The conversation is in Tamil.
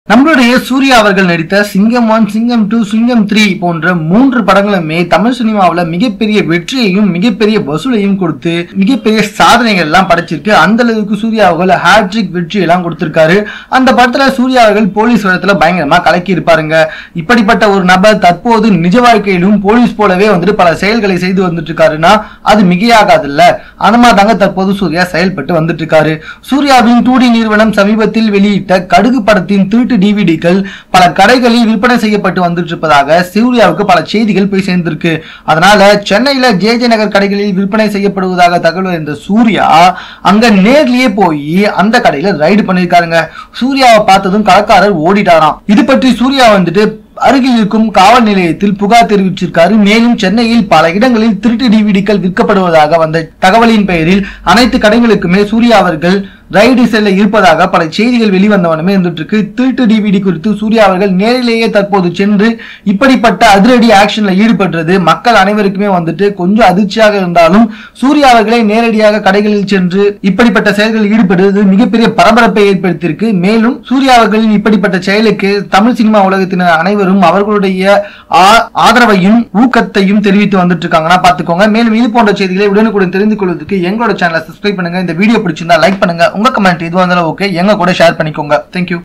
நம்மளுடைய சூர்யா அவர்கள் நடித்த சிங்கம் ஒன் சிங்கம் டூ சிங்கம் த்ரீ போன்ற மூன்று படங்களுமே தமிழ் சினிமாவுல மிகப்பெரிய வெற்றியையும் மிகப்பெரிய வசூலையும் கொடுத்து மிகப்பெரிய சாதனைகள் எல்லாம் படைச்சிருக்கு அந்த அளவுக்கு சூர்யா அவர்கள் ஹேட்ரிக் வெற்றி எல்லாம் கொடுத்திருக்காரு அந்த படத்துல சூர்யா அவர்கள் போலீஸ் வேடத்துல பயங்கரமா கலக்கி இருப்பாருங்க இப்படிப்பட்ட ஒரு நபர் தற்போது நிஜ வாழ்க்கையிலும் போலீஸ் போலவே வந்துட்டு பல செயல்களை செய்து வந்துட்டு இருக்காருன்னா அது மிகையாகாதுல்ல அந்த மாதிரி தாங்க தற்போது சூர்யா செயல்பட்டு வந்துட்டு இருக்காரு சூர்யாவின் டூ நிறுவனம் சமீபத்தில் வெளியிட்ட கடுகு படத்தின் திருட்டு டிவிடிக்கள் பல கடைகளில் விற்பனை செய்யப்பட்டு வந்துட்டு இருப்பதாக சூர்யாவுக்கு பல செய்திகள் போய் சேர்ந்திருக்கு அதனால சென்னையில ஜே ஜே நகர் கடைகளில் விற்பனை செய்யப்படுவதாக தகவல் இருந்த சூர்யா அங்க நேர்லயே போய் அந்த கடையில ரைடு பண்ணிருக்காருங்க சூர்யாவை பார்த்ததும் கடைக்காரர் ஓடிட்டாராம் இது பற்றி சூர்யா வந்துட்டு அருகில் இருக்கும் காவல் நிலையத்தில் புகார் தெரிவிச்சிருக்காரு மேலும் சென்னையில் பல இடங்களில் திருட்டு டிவிடிக்கள் விற்கப்படுவதாக வந்த தகவலின் பெயரில் அனைத்து கடைகளுக்குமே சூர்யா அவர்கள் ரைடு செல்ல இருப்பதாக பல செய்திகள் வெளிவந்தவனமே இருந்துட்டு இருக்கு திருட்டு டிவிடி குறித்து சூர்யா அவர்கள் நேரிலேயே தற்போது சென்று இப்படிப்பட்ட அதிரடி ஆக்ஷன்ல ஈடுபடுறது மக்கள் அனைவருக்குமே வந்துட்டு கொஞ்சம் அதிர்ச்சியாக இருந்தாலும் சூர்யா அவர்களே நேரடியாக கடைகளில் சென்று இப்படிப்பட்ட செயல்களில் ஈடுபடுவது மிகப்பெரிய பரபரப்பை ஏற்படுத்தியிருக்கு மேலும் சூர்யா அவர்களின் இப்படிப்பட்ட செயலுக்கு தமிழ் சினிமா உலகத்தினர் அனைவரும் அவர்களுடைய ஆ- ஆதரவையும் ஊக்கத்தையும் தெரிவித்து வந்துட்டு இருக்காங்கன்னா பாத்துக்கோங்க மேலும் இது போன்ற செய்திகளை உடனுக்குடன் தெரிந்து கொள்வதற்கு எங்களோட சேனலை சப்ஸ்கிரைப் பண்ணுங்க இந்த வீடியோ பிடிச்சிருந்தா லைக் பண்ணுங்க உங்க கமெண்ட் எதுவாக இருந்தாலும் ஓகே எங்க கூட ஷேர் பண்ணிக்கோங்க தேங்க்யூ